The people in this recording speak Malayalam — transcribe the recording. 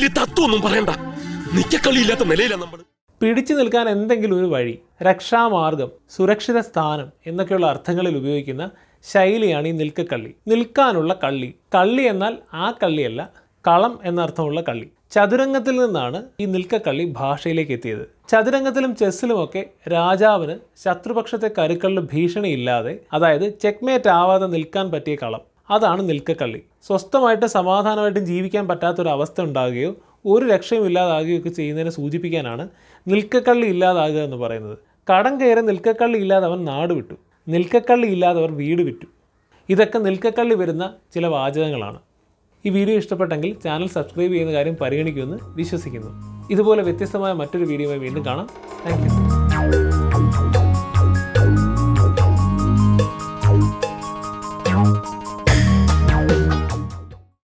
വലിയ തത്വമൊന്നും പറയണ്ട നിക്കക്കളിയില്ലാത്ത നിലയിലാണ് നമ്മൾ പിടിച്ചു നിൽക്കാൻ എന്തെങ്കിലും ഒരു വഴി രക്ഷാമാർഗം സുരക്ഷിത സ്ഥാനം എന്നൊക്കെയുള്ള അർത്ഥങ്ങളിൽ ഉപയോഗിക്കുന്ന ശൈലിയാണ് ഈ നിൽക്കക്കള്ളി നിൽക്കാനുള്ള കള്ളി കള്ളി എന്നാൽ ആ കള്ളിയല്ല കളം എന്നർത്ഥമുള്ള കള്ളി ചതുരംഗത്തിൽ നിന്നാണ് ഈ നിൽക്കക്കള്ളി ഭാഷയിലേക്ക് എത്തിയത് ചതുരംഗത്തിലും ചെസ്സിലുമൊക്കെ രാജാവിന് ശത്രുപക്ഷത്തെ കരുക്കളിൽ ഭീഷണിയില്ലാതെ അതായത് ചെക്ക്മേറ്റ് ആവാതെ നിൽക്കാൻ പറ്റിയ കളം അതാണ് നിൽക്കക്കള്ളി സ്വസ്ഥമായിട്ട് സമാധാനമായിട്ടും ജീവിക്കാൻ പറ്റാത്തൊരു അവസ്ഥ ഉണ്ടാകുകയോ ഒരു രക്ഷയും ഇല്ലാതാകുകയോ ഒക്കെ ചെയ്യുന്നതിനെ സൂചിപ്പിക്കാനാണ് നിൽക്കക്കള്ളി ഇല്ലാതാകുക എന്ന് പറയുന്നത് കടം കയറി നിൽക്കക്കള്ളി ഇല്ലാതെ അവൻ നാട് വിട്ടു നിൽക്കക്കള്ളി ഇല്ലാതെ അവർ വീട് വിറ്റു ഇതൊക്കെ നിൽക്കക്കള്ളി വരുന്ന ചില വാചകങ്ങളാണ് ഈ വീഡിയോ ഇഷ്ടപ്പെട്ടെങ്കിൽ ചാനൽ സബ്സ്ക്രൈബ് ചെയ്യുന്ന കാര്യം പരിഗണിക്കുമെന്ന് വിശ്വസിക്കുന്നു ഇതുപോലെ വ്യത്യസ്തമായ മറ്റൊരു വീഡിയോയുമായി വീണ്ടും കാണാം താങ്ക് യു